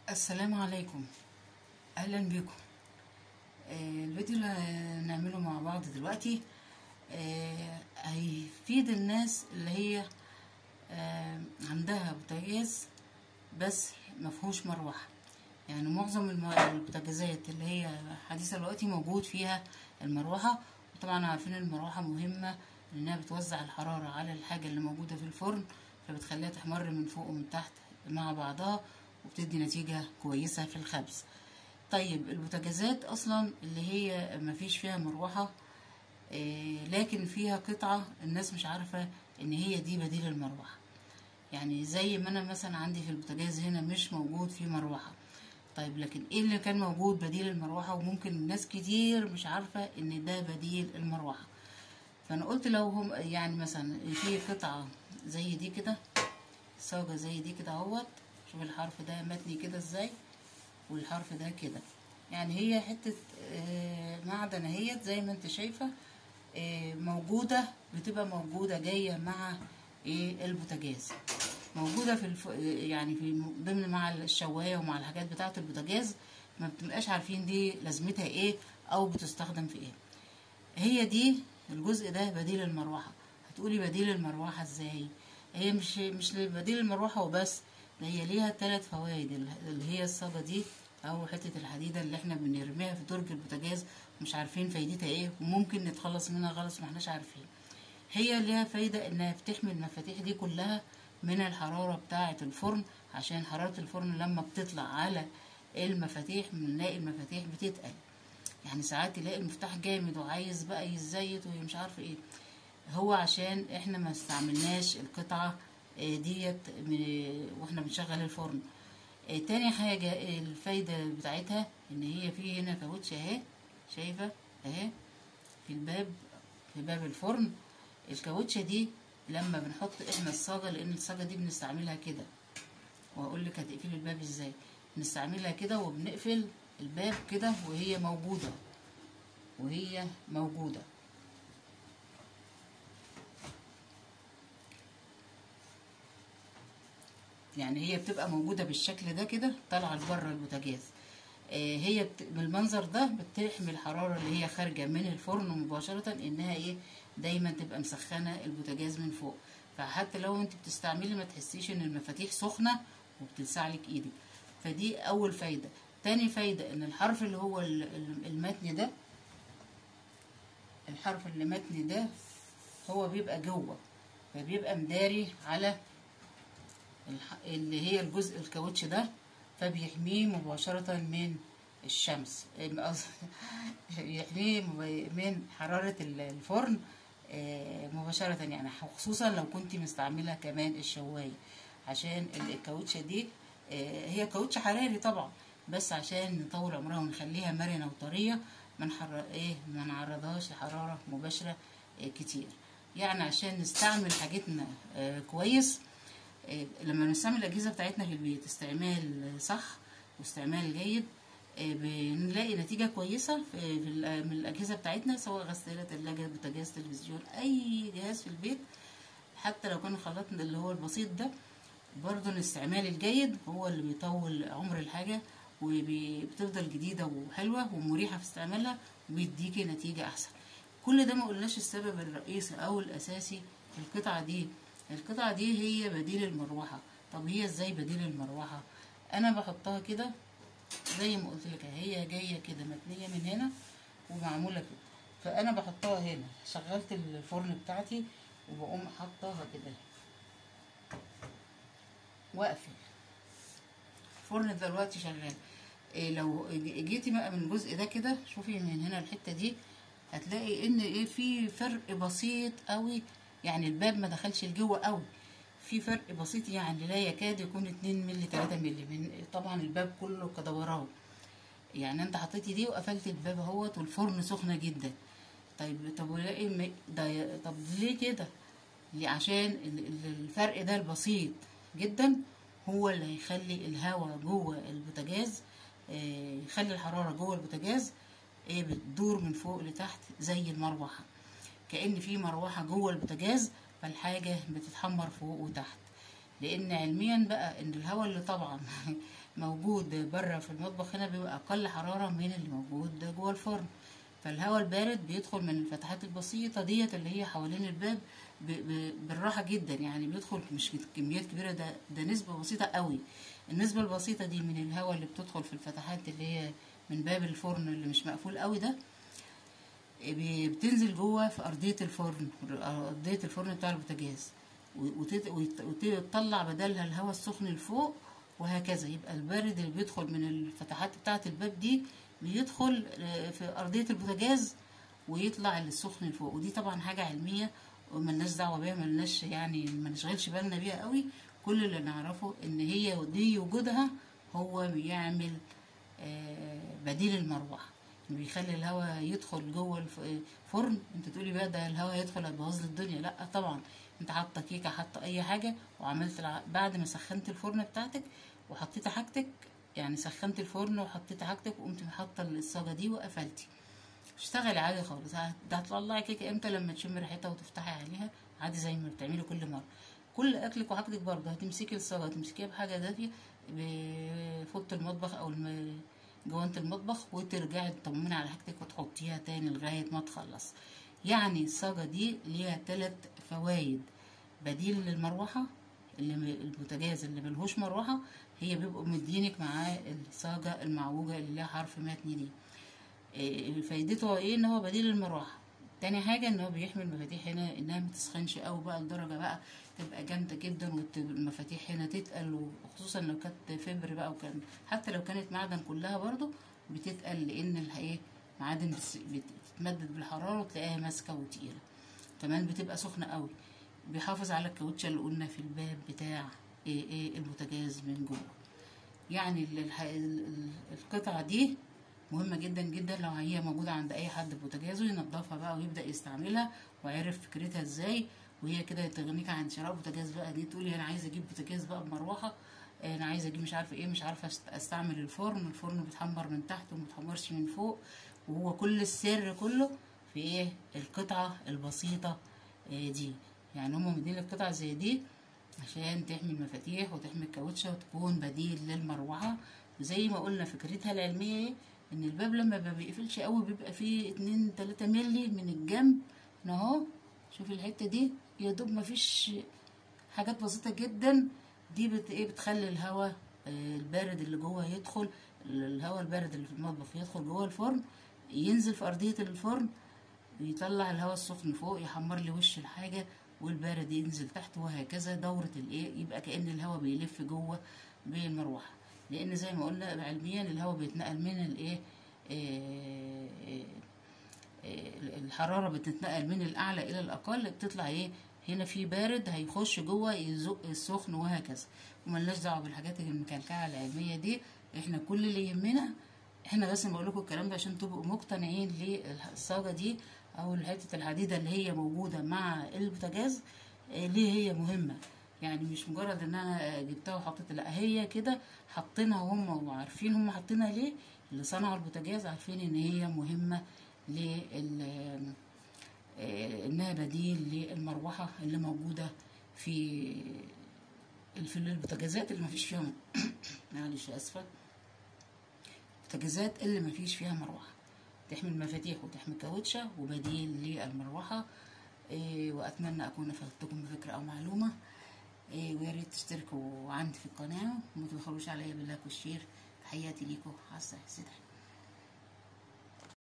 السلام عليكم اهلا بكم آه، الفيديو اللي هنعمله مع بعض دلوقتي آه، هيفيد الناس اللي هي آه، عندها بوتاجاز بس مفهوش مروحة يعني معظم الم- البوتاجازات اللي هي حديثة دلوقتي موجود فيها المروحة وطبعا عارفين المروحة مهمة لانها بتوزع الحرارة على الحاجة اللي موجودة في الفرن فبتخليها تحمر من فوق ومن تحت مع بعضها وبتدي نتيجة كويسة في الخبز طيب البوتاجازات اصلا اللي هي مفيش فيها مروحة آه، لكن فيها قطعة الناس مش عارفة ان هي دي بديل المروحة يعني زي ما انا مثلا عندي في البوتاجاز هنا مش موجود فيه مروحة طيب لكن ايه اللي كان موجود بديل المروحة وممكن ناس كتير مش عارفة ان ده بديل المروحة فانا قلت لو هم يعني مثلا في قطعة زي دي كده صاجة زي دي كده اهوت شوف الحرف ده متني كده ازاي والحرف ده كده يعني هي حتة آه، معدن اهيت زي ما انت شايفة آه، موجودة بتبقى موجودة جاية مع ايه البوتاجاز موجودة في الف... يعني في ضمن مع الشواية ومع الحاجات بتاعة البوتاجاز ما بتبقاش عارفين دي لازمتها ايه او بتستخدم في ايه هي دي الجزء ده بديل المروحة هتقولي بديل المروحة ازاي هي مش مش بديل المروحة وبس ده هي ليها ثلاث فوائد اللي هي الصاجة دي او حتة الحديدة اللي احنا بنرميها في درج البوتاجاز مش عارفين فايدتها ايه وممكن نتخلص منها خالص ما احناش عارفين هي ليها فايدة انها بتحمي المفاتيح دي كلها من الحرارة بتاعة الفرن عشان حرارة الفرن لما بتطلع على المفاتيح بنلاقي المفاتيح بتتقل يعني ساعات تلاقي المفتاح جامد وعايز بقى يزيت ومش عارفه ايه هو عشان احنا ما استعملناش القطعة آه، ديت من- واحنا بنشغل الفرن آه، تاني حاجة الفايدة بتاعتها ان هي في هنا كاوتش اهي شايفة اهي في الباب في باب الفرن الكاوتشة دي لما بنحط احنا الصاجة لان الصاجة دي بنستعملها كده وهقول لك هتقفلي الباب ازاي بنستعملها كده وبنقفل الباب كده وهي موجودة وهي موجودة يعني هي بتبقى موجودة بالشكل ده كده طالعة لبره البوتاجاز آه، هي بت... بالمنظر ده بتحمي الحرارة اللي هي خارجة من الفرن مباشرة انها ايه دايما تبقى مسخنة البوتاجاز من فوق فحتى لو انت بتستعملي ما تحسيش ان المفاتيح سخنة وبتلسعلك ايدك فدي اول فايدة تاني فايدة ان الحرف اللي هو ال- ال- المتني ده الحرف اللي متني ده هو بيبقى جوه فبيبقى مداري على الح- اللي هي الجزء الكاوتش ده فبيحميه مباشرة من الشمس ام- قصد- بيحميه مب- من حرارة ال- الفرن آه، مباشرة يعني خصوصا لو كنت مستعملة كمان الشواية عشان ال- الكاوتشة دي آه، هي كاوتش حراري طبعا بس عشان نطول عمرها ونخليها مرنة وطرية ما نحر... ايه ما نعرضهاش لحرارة مباشرة آه، كتير يعني عشان نستعمل حاجتنا آه، كويس آه، لما نستعمل الأجهزة بتاعتنا في البيت استعمال صح واستعمال جيد آه، بنلاقي نتيجة كويسة في في ال- من الأجهزة بتاعتنا سواء غسالة تلاجة بوتاجاز تلفزيون أي جهاز في البيت حتى لو كان الخلاط اللي هو البسيط ده برضه الاستعمال الجيد هو اللي بيطول عمر الحاجة وبتفضل جديدة وحلوة ومريحة في استعمالها وبيديكي نتيجة أحسن كل ده ما قلناش السبب الرئيسي أو الأساسي في القطعة دي القطعة دي هي بديل المروحة طب هي ازاي بديل المروحة أنا بحطها كده زي ما قلت لك هي جاية كده متنية من هنا ومعمولة كده فأنا بحطها هنا شغلت الفرن بتاعتي وبقوم حطاها كده واقفل الفرن دلوقتي شغال إيه لو جيتي بقى من الجزء ده كده شوفي من هنا الحته دي هتلاقي ان ايه في فرق بسيط قوي يعني الباب ما دخلش لجوه قوي في فرق بسيط يعني لا يكاد يكون 2 مللي 3 مللي من طبعا الباب كله كدوران يعني انت حطيتي دي وقفلت الباب اهوت والفرن سخنه جدا طيب طب ولاقي م- ده طب ليه كده ليه؟ عشان ال- ال- الفرق ده البسيط جدا هو اللي هيخلي الهواء جوه البوتاجاز آه، يخلي الحرارة جوه البوتاجاز ايه بتدور من فوق لتحت زي المروحة كأن في مروحة جوه البوتاجاز فالحاجة بتتحمر فوق وتحت لان علميا بقى ان الهواء اللي طبعا موجود بره في المطبخ هنا بيبقى اقل حراره من اللي موجود جوه الفرن فالهواء البارد بيدخل من الفتحات البسيطه ديت اللي هي حوالين الباب ب- ب- بالراحه جدا يعني بيدخل مش كميات كبيره ده ده نسبه بسيطه قوي النسبه البسيطه دي من الهواء اللي بتدخل في الفتحات اللي هي من باب الفرن اللي مش مقفول قوي ده ب- بتنزل جوه في ارضيه الفرن ارضيه الفرن بتاع البوتاجاز وتت- وت- وتطلع بدلها الهواء السخن لفوق وهكذا يبقى البارد اللي بيدخل من الفتحات بتاعه الباب دي بيدخل آه، في ارضيه البوتاجاز ويطلع السخن لفوق ودي طبعا حاجه علميه وملناش دعوه بيها ملناش يعني ما نشغلش بالنا بيها قوي كل اللي نعرفه ان هي دي وجودها هو بيعمل آه، بديل المروحه إنه بيخلي الهواء يدخل جوه الف- الفرن انت تقولي بقى ده الهواء يدخل هيبوظ لي الدنيا لا طبعا انت حاطه كيكه حاطه اي حاجه وعملت الع... بعد ما سخنت الفرن بتاعتك وحطيت حاجتك يعني سخنت الفرن وحطيت حاجتك وقمت حاطه الصاجه دي وقفلتي اشتغلي عادي خالص هت- ده هتطلعي كيكه امتى لما تشمي ريحتها وتفتحي عليها عادي زي ما بتعملي كل مره كل اكلك وحاجتك برضه هتمسكي الصاجه هتمسكيها بحاجه دافيه بفوطه المطبخ او الم... جوانة المطبخ وترجعي تطمني على حاجتك وتحطيها تاني لغايه ما تخلص يعني الصاجه دي ليها ثلاث فوائد بديل للمروحه اللي م- البوتاجاز اللي ملهوش مروحه هي بيبقوا مدينك معاه الصاجه المعوجه اللي ليها حرف متني دي إيه فايدته ايه ان هو بديل المروحه تاني حاجة ان هو بيحمي المفاتيح هنا انها ما تسخنش قوي بقى لدرجة بقى تبقى جامدة جدا والمفاتيح هنا تتقل وخصوصا لو كانت فبر بقى وكان حتى لو كانت معدن كلها برضو بتتقل لان الحقيقة معادن بتس- بتتمدد بالحرارة وتلاقيها ماسكة وتقيلة كمان بتبقى سخنة قوي بيحافظ على الكاوتشة اللي قلنا في الباب بتاع ايه ايه البوتاجاز من جوه يعني ال- الح- ال- ال- القطعة دي مهمة جدا جدا لو هي موجودة عند أي حد في بوتاجازه ينضفها بقى ويبدأ يستعملها ويعرف فكرتها ازاي وهي كده تغنيك عن شراء بوتاجاز بقى دي تقولي أنا عايزة أجيب بوتاجاز بقى بمروحة آه، أنا عايزة أجيب مش عارفة إيه مش عارفة أست- أستعمل الفرن الفرن بيتحمر من تحت وما بيتحمرش من فوق وهو كل السر كله في إيه القطعة البسيطة آه، دي يعني هما مدين القطعة زي دي عشان تحمي المفاتيح وتحمي الكاوتشة وتكون بديل للمروحة وزي ما قلنا فكرتها العلمية ايه ان الباب لما ما بيقفلش قوي بيبقى فيه اتنين تلاتة ملي من الجنب هنا اهو شوفي الحتة دي يا دوب مفيش حاجات بسيطة جدا دي بت ايه بتخلي الهواء آه، البارد اللي جوه يدخل الهواء البارد اللي في المطبخ يدخل جوه الفرن ينزل في أرضية الفرن يطلع الهواء السخن فوق يحمر لي وش الحاجة والبارد ينزل تحت وهكذا دورة الايه يبقى كأن الهواء بيلف جوه بالمروحة لأن زي ما قلنا علميا الهواء بيتنقل من الايه آه، آه، آه، الحرارة بتتنقل من الأعلى إلى الأقل بتطلع ايه هنا في بارد هيخش جوه يزق السخن وهكذا وملناش دعوة بالحاجات المكلكعة العلمية دي احنا كل اللي يهمنا احنا بس بقول لكم الكلام ده عشان تبقوا مقتنعين للصاجة دي او حتة الحديدة اللي هي موجودة مع البوتاجاز آه، ليه هي مهمة يعني مش مجرد ان انا جبتها وحطيت لا هي كده حاطينها هم وعارفين هم حاطينها ليه اللي صنعوا البوتاجاز عارفين ان هي مهمة لل آه، انها بديل للمروحة اللي موجودة في في البوتاجازات اللي مفيش فيها معلش اسفة البوتاجازات اللي مفيش فيها مروحة تحمي المفاتيح وتحمي الكاوتشة وبديل للمروحة إيه وأتمنى أكون أفدتكم بفكرة أو معلومة إيه ويا ريت تشتركوا عندي في القناة وما تبخلوش عليا باللايك والشير تحياتي ليكم على الصحة